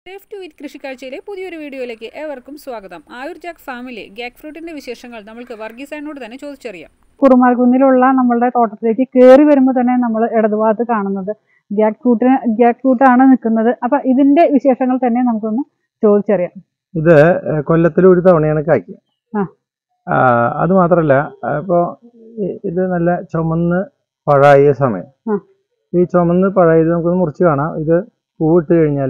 Safe to wheat കൃഷിക്കാഴ്ചയിലെ പുതിയൊരു വീഡിയോയിലേക്ക് ഏവർക്കും സ്വാഗതം ആയുർ ജാക്ക് ഫാമിലെ ഗ്യാക് ഫ്രൂട്ടിന്റെ വിശേഷങ്ങൾ നമ്മൾക്ക് വർഗീസാനോട് തന്നെ ചോദിച്ചറിയാം കുറുമാൽകുന്നിലുള്ള നമ്മളുടെ തോട്ടത്തിലേക്ക് കയറി വരുമ്പോൾ തന്നെ നമ്മൾ ഇടതുഭാഗത്ത് കാണുന്നത് ഗ്യാക് ഫ്രൂട്ടിന് ഗ്യാക് ഫ്രൂട്ടാണ് നിൽക്കുന്നത് അപ്പൊ ഇതിന്റെ വിശേഷങ്ങൾ തന്നെ നമുക്കൊന്ന് ചോദിച്ചറിയാം ഇത് ഏഹ്, കൊല്ലത്തിൽ ഒരു തവണയാണ് കായ്ക്കുക ആ. ആ, അത് മാത്രല്ല ഇപ്പോൾ ഇത് നല്ല ചുമന്ന് പഴായ സമയം ആ. ഈ ചുമന്ന് പഴയത് നമുക്കൊന്ന് മുറിച്ച് കാണാം ഇത് പൂവിട്ട് കഴിഞ്ഞാൽ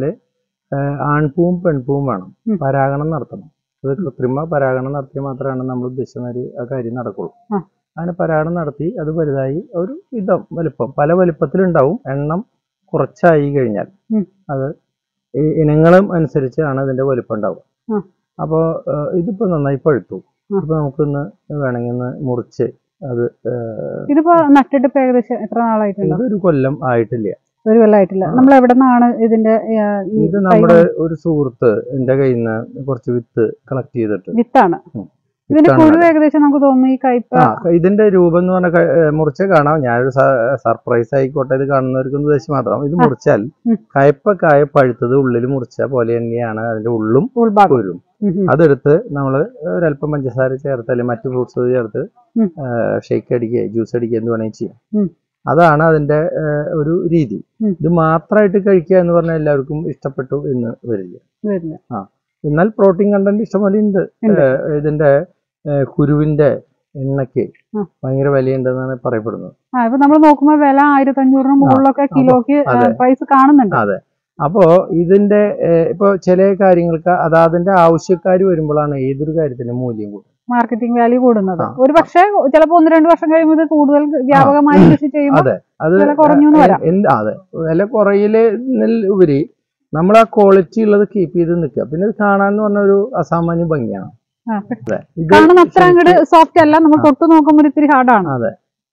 ആൺപൂവും പെൺപൂവും വേണം ഉം. പരാഗണം നടത്തണം അത് കൃത്രിമ പരാഗണം നടത്തിയാൽ മാത്രമാണ് നമ്മൾ ഉദ്ദേശിച്ച മാതിരി ആ കാര്യം നടക്കുള്ളൂ ആ. അങ്ങനെ പരാഗണം നടത്തി അത് വലുതായി ഒരു വിധം വലുപ്പം പല വലുപ്പത്തിലുണ്ടാവും എണ്ണം കുറച്ചായി കഴിഞ്ഞാൽ ഉം. അത് ഈ ഇനങ്ങളും അനുസരിച്ചാണ് അതിന്റെ വലുപ്പം ഉണ്ടാവുക ആ. അപ്പോൾ ഇതിപ്പോ നന്നായി പഴുത്തു ആ. അപ്പൊ നമുക്കൊന്ന് വേണമെങ്കിൽ ഒന്ന് മുറിച്ച് അത് ഏഹ്, ഇതിപ്പോ നട്ടിട്ട് ഇപ്പൊ ഏകദേശം എത്ര നാളായിട്ടുണ്ടോ ഇതൊരു കൊല്ലം ആയിട്ടില്ല ഒരു കൊല്ലമായിട്ടില്ല ആ. നമ്മൾ എവിടെ നിന്നാണ് ഇതിന്റെ ആ, ഈ ഇത് തൈ നമ്മുടെ ഒരു സുഹൃത്ത് എന്റെ കയ്യിൽ നിന്ന് കുറച്ച് വിത്ത് കളക്ട് ചെയ്തിട്ട് വിത്താണ് ഉം. ഇതിന്റെ വിത്താണ് കുരു ഏകദേശം നമുക്ക് തോന്നുന്നു ഈ കയ്പ ആ ഇതിന്റെ രൂപം എന്ന് പറഞ്ഞാൽ മുറിച്ച കാണാം ഞാനൊരു സർപ്രൈസ് ആയിക്കോട്ടെ ഇത് കാണുന്നവർക്ക് ഉദ്ദേശിച്ച് മാത്രം ഇത് ആ. മുറിച്ചാൽ ഉം. കയപ്പ കായ പഴുത്തത് ഉള്ളിൽ മുറിച്ച പോലെ തന്നെയാണ് അതിന്റെ ഉള്ളും ഉൾഭാഗം കുരും ഉം, ഉം. അതെടുത്ത് നമ്മൾ ഒരല്പം പഞ്ചസാര ചേർത്ത് അല്ലെങ്കിൽ മറ്റു ഫ്രൂട്ട്സ് ചേർത്ത് ഉം. ഷേക്ക് അടിക്കുക ജ്യൂസ് അടിക്കുക എന്ത് വേണമെങ്കിൽ ചെയ്യാം ഉം. അതാണ് അതിന്റെ ആ, ഒരു രീതി ഉം. ഇത് മാത്രമായിട്ട് കഴിക്കുക എന്ന് പറഞ്ഞാൽ എല്ലാവർക്കും ഇഷ്ടപ്പെട്ടു എന്ന് വരില്ല വരില്ല എന്നാൽ പ്രോട്ടീൻ കണ്ടന്റ് ഇഷ്ടംപോലെ ഉണ്ട് ഉണ്ട്. ആ, ഇതിന്റെ ആ, കുരുവിന്റെ എണ്ണയ്ക്ക് ആ. ഭയങ്കര വിലയുണ്ടെന്നാണ് പറയപ്പെടുന്നത് ആ ഇപ്പൊ നമ്മൾ നോക്കുമ്പോൾ വില ആയിരത്തി അഞ്ഞൂറിന് മുകളിലൊക്കെ കിലോക്ക് അതെ. പ്രൈസ് കാണുന്നുണ്ട് അതെ അപ്പോ ഇതിന്റെ ഏഹ്, ഇപ്പൊ ചില കാര്യങ്ങൾക്ക് അതാതിന്റെ ആവശ്യക്കാർ വരുമ്പോഴാണ് ഏതൊരു കാര്യത്തിന്റെ മൂല്യം കൂടും മാർക്കറ്റിംഗ് വാല്യൂ കൂടുന്നത് ആ. ഒരു പക്ഷേ ചിലപ്പോ ഒന്ന് രണ്ട് വർഷം കഴിയുമ്പോൾ ഇത് കൂടുതൽ വ്യാപകമായി കൃഷി ചെയ്യുമ്പോൾ അതെ അത് വില കുറഞ്ഞു എന്ന് വരാം എന്ത് അതെ വില കുറയില് ഉപരി നമ്മൾ ആ ക്വാളിറ്റി ഉള്ളത് കീപ്പ് ചെയ്ത് നിൽക്കുക പിന്നെ ഇത് കാണാൻ എന്ന് പറഞ്ഞ ഒരു അസാമാന്യ ഭംഗിയാണ് ആ, അതെ ഇത് കാണുന്ന അത്ര അങ്ങോട്ട് ശരിക്ക് സോഫ്റ്റ് അല്ല നമ്മൾ ആ. തൊട്ട് നോക്കുമ്പോൾ ഇത്തിരി ഹാർഡാണ് അതെ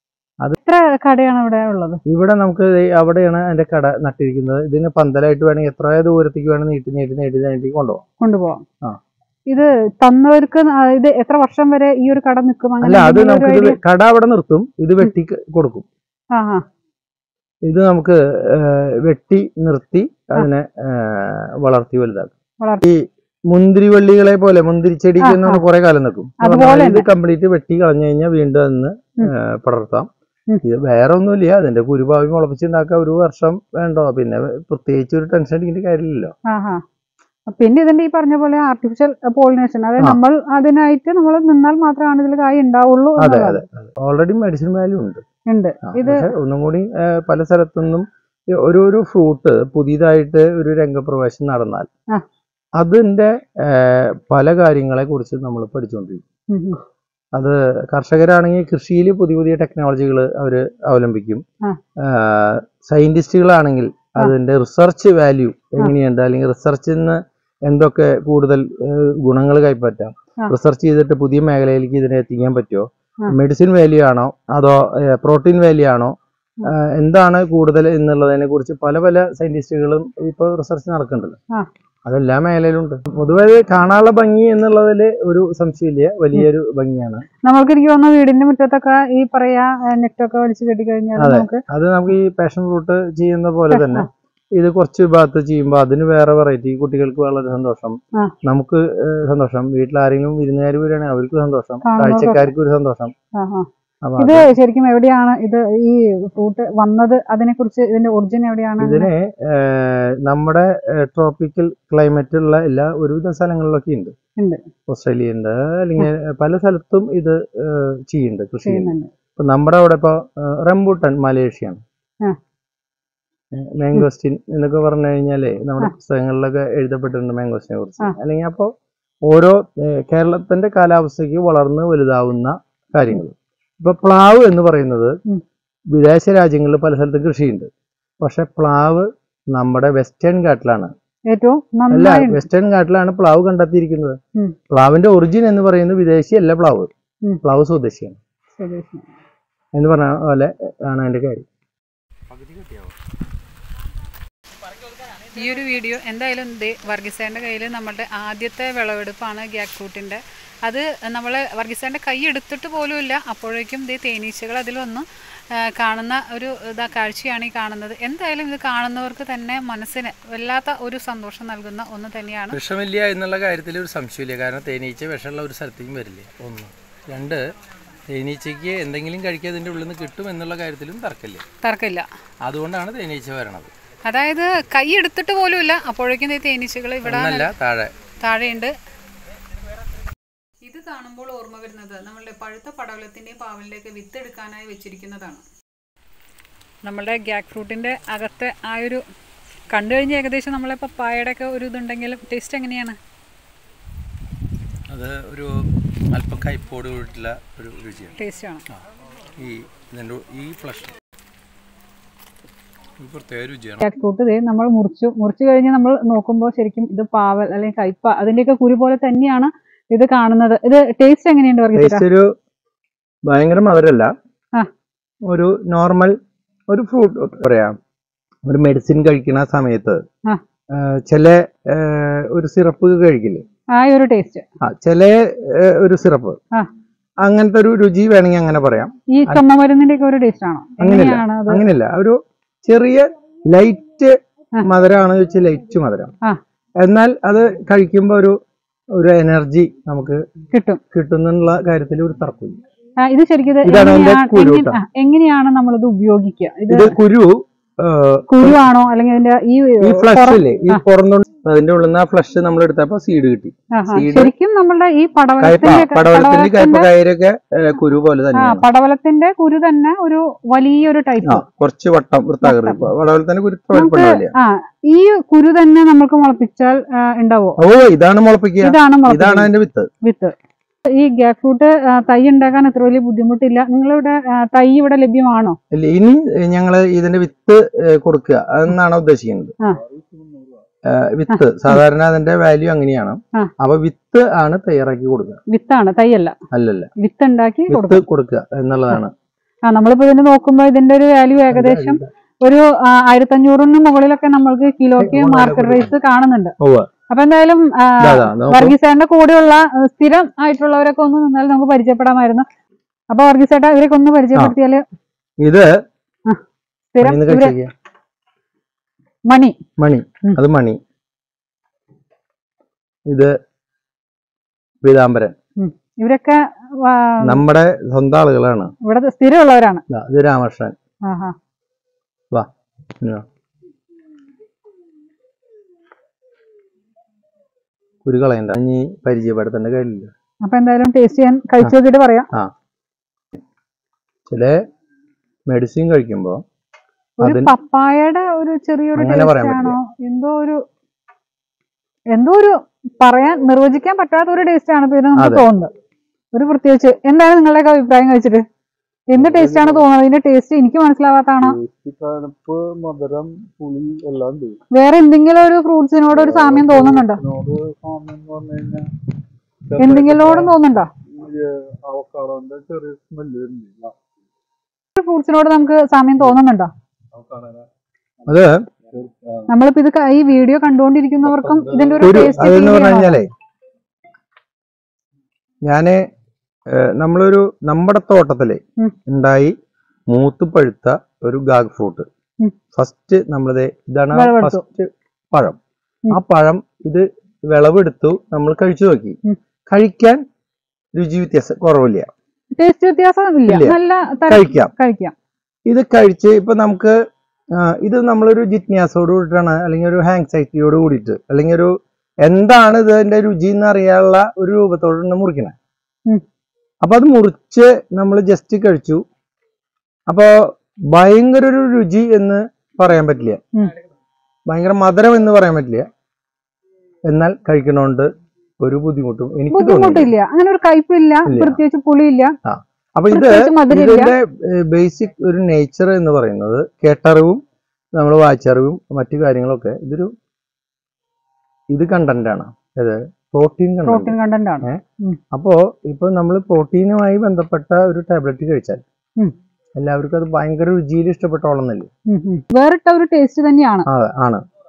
എത്ര കടയാണ് ഇവിടെ ഉള്ളത് ഇവിടെ നമുക്ക് ദേ അവിടെയാണ് അതിന്റെ കട നട്ടിരിക്കുന്നത് ഇതിന് പന്തലായിട്ട് വേണമെങ്കിൽ എത്ര ദൂരത്തേക്ക് വേണം നീട്ടി നീട്ടി നീട്ടി നീട്ടി കൊണ്ടുപോകാം കൊണ്ടുപോകാം ആ. ഇത് തന്നവർക്ക് ആ, ഇത് എത്ര വർഷം വരെ ഈ ഒരു കട നിൽക്കും അങ്ങനെ അല്ല അത് എന്തെങ്കിലും ഒരു നമുക്ക് ഇത് idea? കട അവിടെ നിർത്തും ഇത് വെട്ടി ക- കൊടുക്കും ആ ആ ഇത് നമുക്ക് ഏഹ്, വെട്ടി നിർത്തി അതിനെ ഏഹ്, വളർത്തി വലുതാക്കും വളർത്തി. ഈ മുന്തിരിവള്ളികളെ പോലെ മുന്തിരി ചെടിക്ക് ആ, എന്ന് ആ. പറഞ്ഞാൽ കുറെ കാലം നിൽക്കും അതുപോലെ ഇത് തന്നെ. കംപ്ലീറ്റ് വെട്ടി കളഞ്ഞു കഴിഞ്ഞാൽ വീണ്ടും അതിന് ഉം. ഏഹ്, പടർത്താം ഉം. ഇത് വേറെ ഒന്നുമില്ല അതിന്റെ കുരുഭാവി മുളപ്പിച്ചുണ്ടാക്കാൻ ഒരു വർഷം വേണ്ടോ പിന്നെ പ്രത്യേകിച്ച് ഒരു ടെൻഷൻ അടിക്കേണ്ട കാര്യമില്ലല്ലോ ആ ആ പിന്നെ ഇതിന്റെ ഈ പറഞ്ഞ പോലെ ആർട്ടിഫിഷ്യൽ പോളിനേഷൻ അതായത് ആ. നമ്മൾ അതിനായിട്ട് നമ്മൾ നിന്നാൽ മാത്രമാണ് ഇതിൽ കായ് ഉണ്ടാവുള്ളൂ അതെ എന്നുള്ളത്. അതെ ഓൾറെഡി മെഡിസിൻ വാല്യൂ ഉണ്ട് ഉണ്ട് ആ, ഇത് പക്ഷെ ഒന്നും കൂടി ഏഹ്, പല സ്ഥലത്തുനിന്നും ഈ ഓരോരോ ഫ്രൂട്ട് പുതിയതായിട്ട് ഒരു രംഗപ്രവേശം നടന്നാൽ ആ. അതിന്റെ ഏഹ്, പല കാര്യങ്ങളെ കുറിച്ച് നമ്മൾ പഠിച്ചുകൊണ്ടിരിക്കും ഉം, ഉം. അത് കർഷകരാണെങ്കിൽ കൃഷിയിൽ പുതിയ പുതിയ ടെക്നോളജികൾ അവർ അവലംബിക്കും ആ. സയന്റിസ്റ്റുകളാണെങ്കിൽ അതിന്റെ റിസർച്ച് വാല്യൂ എങ്ങനെയുണ്ട് അല്ലെങ്കിൽ റിസർച്ചിൽ നിന്ന് എന്തൊക്കെ കൂടുതൽ ഗുണങ്ങൾ കൈപ്പറ്റാം ആ. റിസർച്ച് ചെയ്തിട്ട് പുതിയ മേഖലയിലേക്ക് ഇതിനെ എത്തിക്കാൻ പറ്റുമോ ആ. മെഡിസിൻ വാല്യൂ ആണോ അതോ പ്രോട്ടീൻ വാല്യൂ ആണോ ആ, എന്താണ് കൂടുതൽ എന്നുള്ളതിനെ കുറിച്ച് പല പല സയന്റിസ്റ്റുകളും ഇപ്പോൾ റിസർച്ച് നടക്കുന്നുണ്ടല്ലോ ആ. അതെല്ലാ മേഖലയിലുണ്ട് പൊതുവെ ഇത് കാണാനുള്ള ഭംഗി എന്നുള്ളതിൽ ഒരു സംശയമില്ല വലിയൊരു ഭംഗിയാണ് നമ്മൾക്ക് എനിക്ക് തോന്നുന്നു വീടിന്റെ മുറ്റത്തൊക്കെ ഈ പറയാ നെറ്റൊക്കെ വലിച്ചു കെട്ടി കഴിഞ്ഞാൽ അതെ. നമുക്ക് അത് നമുക്ക് ഈ പാഷൻ ഫ്രൂട്ട് ചെയ്യുന്ന പോലെ തന്നെ ഇത് കുറച്ച് ഭാഗത്ത് ചെയ്യുമ്പോൾ അതിന് വേറെ വെറൈറ്റി കുട്ടികൾക്ക് വളരെ സന്തോഷം ആ. നമുക്ക് ഏഹ്, സന്തോഷം വീട്ടിൽ ആരെങ്കിലും വിരുന്നുകാർ വരികയാണെങ്കിൽ അവർക്ക് സന്തോഷം കാണുന്നവർക്ക് കാഴ്ചക്കാർക്ക് ഒരു സന്തോഷം ആ, ആ. അപ്പൊ ഇത് ശരിക്കും എവിടെയാണ് ഇത് ഈ ഫ്രൂട്ട് വന്നത് അതിനെ കുറിച്ച് ഇതിന്റെ ഒറിജിൻ എവിടെയാണ് ഇതിന് ഏഹ്, നമ്മുടെ ട്രോപ്പിക്കൽ ക്ലൈമറ്റ് ഉള്ള എല്ലാ ഒരുവിധ സ്ഥലങ്ങളിലൊക്കെ ഉണ്ട് ഉണ്ട്. ഓസ്ട്രേലിയ ഉണ്ട് അല്ലെങ്കിൽ പല സ്ഥലത്തും ഇത് ഏഹ്, ചെയ്യുന്നുണ്ട് കൃഷി ചെയ്യുന്നുണ്ട് ചെയ്യുന്നുണ്ട് ഇപ്പൊ നമ്മുടെ അവിടെ ഇപ്പൊ ഏഹ്, റംബൂട്ടാൻ മലേഷ്യയാണ് ആ. മാംഗോസ്റ്റിൻ എന്നൊക്കെ പറഞ്ഞു കഴിഞ്ഞാലേ നമ്മുടെ പുസ്തകങ്ങളിലൊക്കെ എഴുതപ്പെട്ടിട്ടുണ്ട് മാംഗോസ്റ്റിനെ കുറിച്ച് ആ. അല്ലെങ്കിൽ അപ്പോൾ ഓരോ ഏഹ്, കേരളത്തിന്റെ കാലാവസ്ഥയ്ക്ക് വളർന്ന് വലുതാവുന്ന കാര്യങ്ങൾ ഇപ്പൊ പ്ലാവ് എന്ന് പറയുന്നത് ഉം. വിദേശ രാജ്യങ്ങളിൽ പല സ്ഥലത്തും കൃഷിയുണ്ട് പക്ഷെ പ്ലാവ് നമ്മുടെ വെസ്റ്റേൺ ഘാട്ടിലാണ് ഏറ്റവും അല്ല നന്നായി വെസ്റ്റേൺ ഘാട്ടിലാണ് പ്ലാവ് കണ്ടെത്തിയിരിക്കുന്നത് ഉം. പ്ലാവിന്റെ ഒറിജിൻ എന്ന് പറയുന്നത് വിദേശി അല്ല പ്ലാവ് ഉം. പ്ലാവ് സ്വദേശിയാണ് സ്വദേശി. എന്ന് പറഞ്ഞ പോലെ ആണ് അതിന്റെ കാര്യം ഈ ഒരു വീഡിയോ എന്തായാലും ദേ വർഗീസേൻ്റെ കയ്യിൽ നമ്മുടെ ആദ്യത്തെ വിളവെടുപ്പാണ് ഗ്യാക് ഫ്രൂട്ടിൻ്റെ അത് നമ്മൾ വർഗീസേൻ്റെ കൈ എടുത്തിട്ട് പോലും ഇല്ല അപ്പോഴേക്കും ദേ തേനീച്ചകൾ അതിൽ വന്ന് ആ, കാണുന്ന ഒരു ഇതാ കാഴ്ചയാണ് ഈ കാണുന്നത് എന്തായാലും ഇത് കാണുന്നവർക്ക് തന്നെ മനസ്സിന് വല്ലാത്ത ഒരു സന്തോഷം നൽകുന്ന ഒന്ന് തന്നെയാണ് വിഷമില്ല എന്നുള്ള കാര്യത്തിൽ ഒരു സംശയമില്ല കാരണം തേനീച്ച വിഷമുള്ള ഒരു സ്ഥലത്തേക്കും വരില്ല ഒന്ന് രണ്ട് തേനീച്ചയ്ക്ക് എന്തെങ്കിലും കഴിക്കാൻ അതിൻ്റെ ഉള്ളിൽ നിന്ന് കിട്ടും എന്നുള്ള കാര്യത്തിലും തർക്കമില്ല തർക്കമില്ല അതുകൊണ്ടാണ് തേനീച്ച വരണത് അതായത് കൈ എടുത്തിട്ട് പോലും ഇല്ല അപ്പോഴേക്കും ദേ തേനീച്ചകൾ ഇവിടെ ഒന്നല്ല താഴെ താഴെയുണ്ട് ഇത് കാണുമ്പോൾ ഓർമ്മ വരുന്നത് നമ്മളുടെ പഴുത്ത പടവലത്തിൻ്റെയും പാവലിൻ്റെയൊക്കെ വിത്ത് എടുക്കാനായി വെച്ചിരിക്കുന്നതാണ് നമ്മളുടെ ഗ്യാക് ഫ്രൂട്ടിൻ്റെ അകത്തെ ആ ഒരു കണ്ടു കഴിഞ്ഞ് ഏകദേശം നമ്മളെ പപ്പായയുടെ ഒക്കെ ഒരു ഇതുണ്ടെങ്കിലും ടേസ്റ്റ് എങ്ങനെയാണ് അത് ഒരു അല്പം കയ്പോട് കൂടിയിട്ടുള്ള ഒരു രുചിയാണ് ടേസ്റ്റ് ആണ് ആ. ഈ ഇതിൻ്റെ ഈ ഫ്ലഷ് ഒരു പ്രത്യേക രുചിയാണ് ജാക്ക് ഫ്രൂട്ട് ദേ നമ്മൾ മുറിച്ചു മുറിച്ചു കഴിഞ്ഞ് നമ്മൾ നോക്കുമ്പോൾ ശരിക്കും ഇത് പാവൽ അല്ലെങ്കിൽ കയ്പ അതിന്റെയൊക്കെ കുരു പോലെ തന്നെയാണ് ഇത് കാണുന്നത് ഇത് ടേസ്റ്റ് എങ്ങനെയുണ്ട് വർഗീസ് ടേസ്റ്റ് ഒരു ഭയങ്കര മധുരല്ല ആ. ഒരു നോർമൽ ഒരു ഫ്രൂട്ട് പറയാം ഒരു മെഡിസിൻ കഴിക്കുന്ന സമയത്ത് ആ. ആ, ചില ആ, ഒരു സിറപ്പ് കഴിക്കില്ലേ ആ ഒരു ടേസ്റ്റ് ആ ചില ആ, ഒരു സിറപ്പ് ആ. അങ്ങനത്തെ ഒരു രുചി വേണമെങ്കിൽ അങ്ങനെ പറയാം ഈ ചുമമരുന്നിന്റെ ഒക്കെ ഒരു ടേസ്റ്റ് ആണോ അങ്ങനെയല്ല എങ്ങനെയാണ് അത് അങ്ങനെയല്ല ഒരു ചെറിയ ലൈറ്റ് ആ. മധുരമാണ് വെച്ച് ലൈറ്റ് മധുരം ആ. എന്നാൽ അത് കഴിക്കുമ്പോൾ ഒരു ഒരു എനർജി നമുക്ക് കിട്ടും കിട്ടുന്നുള്ള കാര്യത്തിൽ ഒരു തർക്കമില്ല ആ, ഇത് ശരിക്കും ഇത് ഇതാണ് അതിന്റെ എങ്ങനെയാണ് കുരു എങ്ങനെ- ആ, എങ്ങനെയാണ് നമ്മളിത് ഉപയോഗിക്കുക ഇത് ഇത് കുരു ആ, കുരുവാണോ അല്ലെങ്കിൽ അതിന്റെ ഈ ഈ ഫ്ലഷ് പുറം- ഇല്ലേ ഈ ആ. പുറന്തുണ്ട് അതിന്റെ ഉള്ളിൽ നിന്ന് ആ ഫ്ലഷ് നമ്മൾ എടുത്തപ്പോ സീഡ് കിട്ടി ആഹാ. seed- ശരിക്കും നമ്മളുടെ ഈ കയ്പ പടവലത്തിന്റെ ഒക്കെ- പടവലത്തിന്റെ കയ്പ പടവലത്തിന്റെ കയറൊക്കെ കുരു പോലെ ആ തന്നെയാണ് പടവലത്തിന്റെ കുരു തന്നെ ഒരു വലിയൊരു ആ ടൈപ്പ് കുറച്ച് വട്ടം വൃത്താകൃതി ഇപ്പൊ പടവലത്തിന്റെ കുരു ഇത്ര നമുക്ക് വലിപ്പമുണ്ടാവില്ല ആ ഈ കുരു തന്നെ നമുക്ക് മുളപ്പിച്ചാൽ ആ, ഉണ്ടാവോ ഓ ഇതാണ് മുളപ്പിക്കുക ഇതാണ് ഇതാണ് മുളപ്പിക്കുന്നത് അതിന്റെ വിത്ത് വിത്ത് ഈ ഗ്യാക് ഫ്രൂട്ട് തൈ ഉണ്ടാക്കാൻ അത്ര വലിയ ബുദ്ധിമുട്ടില്ല നിങ്ങളിവിടെ ആ, തൈ ഇവിടെ ലഭ്യമാണോ ഇല്ല ഇനി ഞങ്ങള് ഇതിന്റെ വിത്ത് ഏ, കൊടുക്കുക അതെന്നാണ് ഉദ്ദേശിക്കുന്നത് ആ. ഏ, വിത്ത് സാധാരണ അതിന്റെ വാല്യൂ അങ്ങനെയാണ് ആ. അപ്പൊ വിത്ത് ആണ് തയ്യാറാക്കി കൊടുക്കുക വിത്താണ് തൈയല്ല അല്ലല്ല വിത്ത് ഉണ്ടാക്കി വിത്ത് കൊടുക്കും കൊടുക്കുക എന്നുള്ളതാണ് ആ നമ്മളിപ്പോ ഇതിന് നോക്കുമ്പോ ഇതിന്റെ ഒരു വാല്യൂ ഏകദേശം ഒരു ആ, ആയിരത്തഞ്ഞൂറിന് മുകളിലൊക്കെ നമ്മൾക്ക് കിലോയ്ക്ക് മാർക്കറ്റ് റേറ്റ് കാണുന്നുണ്ട് ഉവ്വ്. അപ്പൊ എന്തായാലും ആ, ഇതാ, ഇതാ, നോക്കൂ. വർഗീസേട്ടന്റെ കൂടെയുള്ള ആ, സ്ഥിരം ആയിട്ടുള്ളവരൊക്കെ ഒന്ന് നിന്നാൽ നമുക്ക് പരിചയപ്പെടാമായിരുന്നു അപ്പൊ വർഗീസേട്ട ഇവരൊക്കെ ഒന്ന് പരിചയപ്പെടുത്തിയാല് ഇത് സ്ഥിരം ഇന്ന് ഇവര് കഴിച്ചേക്കുക മണി മണി ഉം. അത് മണി ഇത് പീതാംബരൻ ഇവരൊക്കെ ആ, നമ്മുടെ സ്വന്തം ആളുകളാണ് ഇവിടെ സ്ഥിരമുള്ളവരാണ് ദാ, ഇത് രാമകൃഷ്ണൻ ആഹാ വാ ഇങ്ങ് വാ. കുരു കളയണ്ട ഇനി പരിചയപ്പെടുത്തേണ്ട കാര്യമില്ല അപ്പൊ എന്തായാലും ടേസ്റ്റ് ചെയ്യാൻ കഴിച്ചു നോക്കിയിട്ട് പറയാം ആ ചില മെഡിസിൻ കഴിക്കുമ്പോ ഒരു അതിന് പപ്പായയുടെ ഒരു ചെറിയൊരു അങ്ങനെ പറയാൻ ടേസ്റ്റ് ആണോ എന്തോ ഒരു എന്തോ ഒരു പറയാൻ നിർവചിക്കാൻ പറ്റാത്ത ഒരു ടേസ്റ്റ് ആണ് ഇപ്പൊ ഇത് നമുക്ക് അതെ. തോന്നുന്നത് ഒരു പ്രത്യേകിച്ച് എന്താണ് നിങ്ങളുടെയൊക്കെ അഭിപ്രായം കഴിച്ചിട്ട് എന്ത് ടേസ്റ്റ് ആണ് തോന്നുന്നത് ഇതിന്റെ ടേസ്റ്റ് എനിക്ക് മനസ്സിലാവാത്താണോ തണുപ്പ് മധുരം പുളി എല്ലാം ഉണ്ട് വേറെ എന്തെങ്കിലും ഒരു ഫ്രൂട്ട്സിനോട് ഒരു സാമ്യം തോന്നുന്നുണ്ടോ ഇതിനോട് സാമ്യം എന്ന് പറഞ്ഞു കഴിഞ്ഞാൽ എന്തെങ്കിലോടും തോന്നുന്നുണ്ടോ അവക്കാടോന്റെ ചെറിയ സ്മെല്ല് വരുന്നില്ല ഫ്രൂട്ട്സിനോട് നമുക്ക് സാമ്യം തോന്നുന്നുണ്ടോ അത് നമ്മളിപ്പോ ഇത് ക- ഈ വീഡിയോ കണ്ടുകൊണ്ടിരിക്കുന്നവർക്കും ഇതിന്റെ ഒരു കുരു ടേസ്റ്റ് അതെന്ന് പറഞ്ഞു കഴിഞ്ഞാലേ ഞാന് ഏഹ്, നമ്മളൊരു നമ്മുടെ തോട്ടത്തില് ഉം. ഉണ്ടായി മൂത്ത് പഴുത്ത ഒരു ഗാഗ് ഫ്രൂട്ട് ഉം. ഫസ്റ്റ് നമ്മളിത് ഇതാണ് വിളവെടുത്തു. ഫസ്റ്റ് പഴം ഉം. ആ പഴം ഇത് വിളവെടുത്തു നമ്മൾ കഴിച്ചു നോക്കി ഉം. കഴിക്കാൻ രുചി വ്യത്യാസം കുറവില്ല ടേസ്റ്റ് വ്യത്യാസം ഇല്ല ഇല്ല. നല്ല തരം കഴിക്കാം കഴിക്കാം ഇത് കഴിച്ച് ഇപ്പൊ നമുക്ക് ആ, ഇത് നമ്മളൊരു ജിജ്ഞാസോട് കൂടിയിട്ടാണ് അല്ലെങ്കിൽ ഒരു ഹാങ്സൈറ്റിയോട് കൂടിയിട്ട് അല്ലെങ്കിൽ ഒരു എന്താണ് ഇതിന്റെ രുചി എന്ന് അറിയാനുള്ള ഒരു രൂപത്തോടാണ് മുറിക്കണേ ഉം. അപ്പൊ അത് മുറിച്ച് നമ്മൾ ജസ്റ്റ് കഴിച്ചു അപ്പൊ ഭയങ്കര ഒരു രുചി എന്ന് പറയാൻ പറ്റില്ല ഉം. ഭയങ്കര ഭയങ്കര മധുരം എന്ന് പറയാൻ പറ്റില്ല എന്നാൽ കഴിക്കണോണ്ട് ഒരു ബുദ്ധിമുട്ടും എനിക്ക് തോന്നുന്നില്ല ബുദ്ധിമുട്ടില്ല അങ്ങനെ ഒരു കയ്പില്ല ഇല്ല. പ്രത്യേകിച്ച് പുളിയില്ല അപ്പൊ ഇത് പ്രത്യേകിച്ച് മധുരമില്ല ഇതിന്റെ ബേസിക് ഒരു നേച്ചർ എന്ന് പറയുന്നത് കേട്ടറിവും നമ്മൾ വായിച്ചറിവും മറ്റു കാര്യങ്ങളൊക്കെ ഇതൊരു ഇത് കണ്ടന്റ് ആണ് അത് പ്രോട്ടീൻ കണ്ടന്റ് പ്രോട്ടീൻ കണ്ടന്റ് ആണ് അപ്പോ ഇപ്പൊ നമ്മൾ പ്രോട്ടീനുമായി ബന്ധപ്പെട്ട ഒരു ടാബ്ലറ്റ് കഴിച്ചാൽ ഉം. എല്ലാവർക്കും അത് ഭയങ്കര രുചിയിൽ ഇഷ്ടപ്പെട്ടോളുന്നില്ല ഉം ഉം. വേറിട്ട ഒരു ടേസ്റ്റ് തന്നെയാണ് ആ ആണ്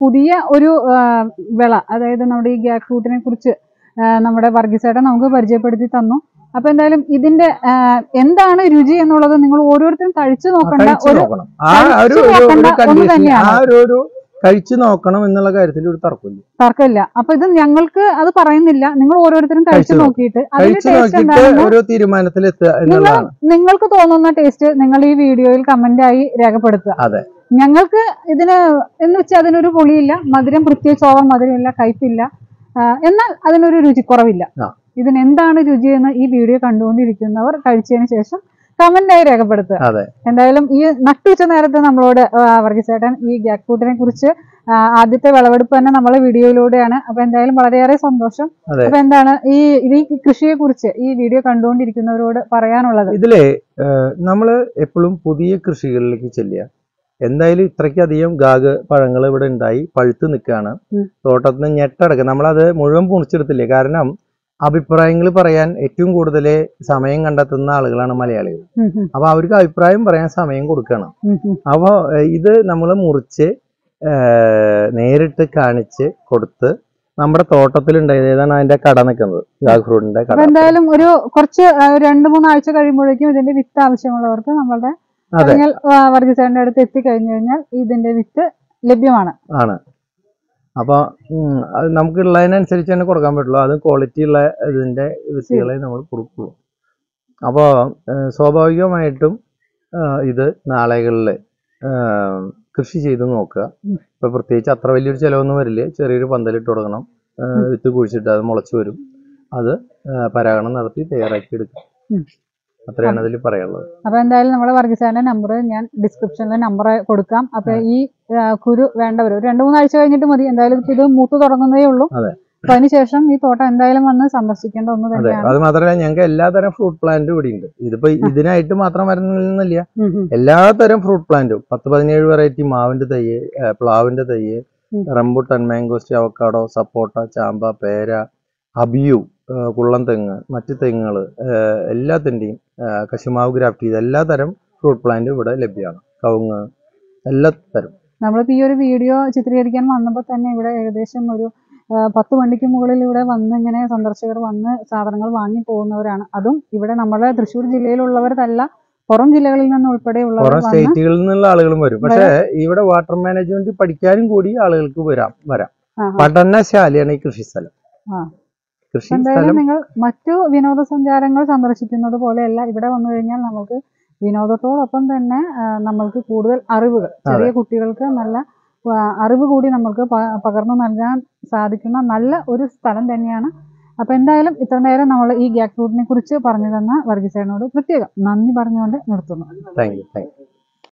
പുതിയ ഒരു ആ, വിള അതായത് നമ്മുടെ ഈ ഗ്യാക് ഫ്രൂട്ടിനെ കുറിച്ച് ആ, നമ്മുടെ വർഗീസേട്ടൻ നമുക്ക് പരിചയപ്പെടുത്തി തന്നു അപ്പൊ എന്തായാലും ഇതിന്റെ ആ, എന്താണ് രുചി എന്നുള്ളത് നിങ്ങൾ ഓരോരുത്തരും കഴിച്ചു നോക്കേണ്ട കഴിച്ചു ഒരു നോക്കണം ആ ഒരു കഴിച്ചു ഒരു- ഒരു നോക്കേണ്ട ഒന്ന് കണ്ടീഷൻ തന്നെയാണ്. ആ ഒരു ഒരു കഴിച്ചു നോക്കണം എന്നുള്ള കാര്യത്തിൽ ഒരു തർക്കമില്ല തർക്കമില്ല അപ്പൊ ഇത് ഞങ്ങൾക്ക് അത് പറയുന്നില്ല നിങ്ങൾ ഓരോരുത്തരും കഴിച്ചു കഴിച്ചു നോക്ക്. നോക്കിയിട്ട് അതിന്റെ കഴിച്ചു ടേസ്റ്റ് നോക്കിയിട്ട് എന്താണെന്ന് ഒരു തീരുമാനത്തിൽ എത്തുക എന്നുള്ളതാണ് നിങ്ങൾക്ക് തോന്നുന്ന ടേസ്റ്റ് നിങ്ങൾ ഈ വീഡിയോയിൽ കമന്റ് ആയി രേഖപ്പെടുത്തുക അതെ. ഞങ്ങൾക്ക് ഇതിന് എന്ന് വെച്ചാൽ അതിനൊരു പുളിയില്ല മധുരം പ്രത്യേകിച്ച് ഓവർ മധുരമില്ല കയ്പില്ല ആ, എന്നാൽ അതിനൊരു രുചിക്കുറവില്ല ആ. ഇതിന് എന്താണ് രുചിയെന്ന് ഈ വീഡിയോ കണ്ടുകൊണ്ടിരിക്കുന്നവർ കഴിച്ചതിന് ശേഷം കമന്റ് ആയി രേഖപ്പെടുത്തുക അതെ. എന്തായാലും ഈ നട്ടുച്ച നേരത്തെ നമ്മളോട് ആ, വർഗീസേട്ടൻ ഈ ഗ്യാക് ഫ്രൂട്ടിനെ കുറിച്ച് ആ, ആദ്യത്തെ വിളവെടുപ്പ് തന്നെ നമ്മളെ വീഡിയോയിലൂടെയാണ് അപ്പൊ എന്തായാലും വളരെയേറെ സന്തോഷം അതെ. അപ്പൊ എന്താണ് ഈ ഇത് ഈ കൃഷിയെ കുറിച്ച് ഈ വീഡിയോ കണ്ടുകൊണ്ടിരിക്കുന്നവരോട് പറയാനുള്ളത് ഇതിലെ നമ്മൾ എപ്പോഴും പുതിയ കൃഷികളിലേക്ക് ചെല്ലുക എന്തായാലും ഇത്രയ്ക്കധികം ഗാഗ് പഴങ്ങൾ ഇവിടെ ഉണ്ടായി പഴുത്ത് നിൽക്കുകയാണ് ഉം. തോട്ടത്തിൽ നിന്ന് ഞെട്ടടക്കുക നമ്മളത് മുഴുവൻ പൊണിച്ചെടുത്തില്ലേ കാരണം അഭിപ്രായങ്ങൾ പറയാൻ ഏറ്റവും കൂടുതൽ സമയം കണ്ടെത്തുന്ന ആളുകളാണ് മലയാളികൾ ഉം ഉം അപ്പൊ അവർക്ക് അഭിപ്രായം പറയാൻ സമയം കൊടുക്കണം ഉം ഉം. അപ്പോൾ ഇത് നമ്മൾ മുറിച്ച് ഏർ, നേരിട്ട് കാണിച്ച് കൊടുത്ത് നമ്മുടെ തോട്ടത്തിലുണ്ടായത് ഏതാണ് അതിന്റെ കട നിൽക്കുന്നത് ഗാഗ് ഫ്രൂട്ടിന്റെ അപ്പൊ കട എന്തായാലും ഒരു കുറച്ച് ആ, ഒരു രണ്ട് മൂന്ന് ആഴ്ച കഴിയുമ്പോഴേക്കും ഇതിന്റെ വിത്ത് ആവശ്യമുള്ളവർക്ക് നമ്മളുടെ അതെ. അല്ലെങ്കിൽ വർഗീസേട്ടന്റെ അടുത്ത് എത്തിക്കഴിഞ്ഞു കഴിഞ്ഞാൽ ഇതിന്റെ വിത്ത് ലഭ്യമാണ് ആണ് അപ്പൊ ഉം, അത് നമുക്കുള്ളതിനനുസരിച്ച് തന്നെ കൊടുക്കാൻ പറ്റുള്ളൂ അത് ക്വാളിറ്റി ഉള്ള ഇതിന്റെ വിത്തുകളെ നമ്മൾ കൊടുക്കുള്ളൂ അപ്പോൾ സ്വാഭാവികമായിട്ടും ആ, ഇത് നാളെകളിൽ കൃഷി ചെയ്ത് നോക്കുക ഉം. ഇപ്പൊ പ്രത്യേകിച്ച് അത്ര വലിയൊരു ചിലവൊന്നും വരില്ല ചെറിയൊരു പന്തലിട്ട് കൊടുക്കണം ആ, വിത്ത് കുഴിച്ചിട്ട് അത് മുളച്ചു വരും അത് ആ, പരാഗണം നടത്തി തയ്യാറാക്കി എടുക്കുക ഉം. അത്രയാണ് അതിൽ പറയാനുള്ളത് അപ്പൊ എന്തായാലും നമ്മുടെ വർഗീസേട്ടന്റെ നമ്പർ ഞാൻ ഡിസ്ക്രിപ്ഷനിൽ നമ്പർ കൊടുക്കാം അപ്പൊ ഈ ആ, കുരു വേണ്ടവർ ഒരു രണ്ട് മൂന്ന് ആഴ്ച കഴിഞ്ഞിട്ട് മതി എന്തായാലും ഇപ്പൊ ഇത് മൂത്ത് തുടങ്ങുന്നതേ ഉള്ളൂ അതെ. അപ്പൊ അതിനുശേഷം ഈ തോട്ടം എന്തായാലും വന്ന് സന്ദർശിക്കേണ്ട ഒന്ന് അതെ തന്നെയാണ് അത് മാത്രമല്ല ഞങ്ങൾക്ക് എല്ലാതരം ഫ്രൂട്ട് പ്ലാന്റും ഇവിടെ ഉണ്ട് ഇതിപ്പോ ഇതിനായിട്ട് മാത്രം വരുന്നില്ല ഉം ഉം. എല്ലാതരം ഫ്രൂട്ട് പ്ലാന്റും പത്ത് പതിനേഴ് വെറൈറ്റി മാവിന്റെ തയ്യ് ഏ, പ്ലാവിന്റെ തയ്യ് ഉം. റംബുട്ടൻ മാംഗോസ്റ്റ് അവക്കാഡോ സപ്പോട്ട ചാമ്പ പേര അബിയു ഏ, കുള്ളൻ തെങ്ങ് മറ്റ് തെങ്ങുകൾ എല്ലാത്തിൻ്റെയും കശുമാവ് ഗ്രാഫ്റ്റ് ചെയ്ത എല്ലാ തരം ഫ്രൂട്ട് പ്ലാന്റും ഇവിടെ ലഭ്യമാണ് കവുങ്ങ് എല്ലാ തരം നമ്മളിപ്പോ ഈ ഒരു വീഡിയോ ചിത്രീകരിക്കാൻ വന്നപ്പോൾ തന്നെ ഇവിടെ ഏകദേശം ഒരു ആ, പത്ത് വണ്ടിക്ക് മുകളിൽ ഇവിടെ വന്ന് ഇങ്ങനെ സന്ദർശകർ വന്ന് സാധനങ്ങൾ വാങ്ങി പോകുന്നവരാണ് അതും ഇവിടെ നമ്മുടെ തൃശ്ശൂർ ജില്ലയിലുള്ളവരല്ല പുറം ജില്ലകളിൽ നിന്ന് ഉൾപ്പെടെയുള്ളവർ പുറം വന്ന് സ്റ്റേറ്റുകളിൽ നിന്നുള്ള ആളുകളും വരും പക്ഷേ ഇവിടെ വാട്ടർ മാനേജ്മെന്റ് പഠിക്കാനും കൂടി ആളുകൾക്ക് വരാം വരാം ആ, ആ. പഠനശാലയാണ് ഈ കൃഷി സ്ഥലം ആ. കൃഷി എന്തായാലും സ്ഥലം നിങ്ങൾ മറ്റു വിനോദസഞ്ചാരങ്ങൾ സന്ദർശിക്കുന്നത് പോലെയല്ല ഇവിടെ വന്നു കഴിഞ്ഞാൽ നമുക്ക് വിനോദത്തോടൊപ്പം തന്നെ ആ, നമ്മൾക്ക് കൂടുതൽ അറിവുകൾ ചെറിയ കുട്ടികൾക്ക് നല്ല ആ, അറിവ് കൂടി നമുക്ക് പ- പകർന്നു നൽകാൻ സാധിക്കുന്ന നല്ല ഒരു സ്ഥലം തന്നെയാണ് അപ്പൊ എന്തായാലും ഇത്ര നേരം നമ്മൾ ഈ ഗ്യാക് ഫ്രൂട്ടിനെ കുറിച്ച് പറഞ്ഞു തന്ന വർഗീസേനോട് പ്രത്യേകം നന്ദി പറഞ്ഞുകൊണ്ട് നിർത്തുന്നു താങ്ക് യു താങ്ക് യു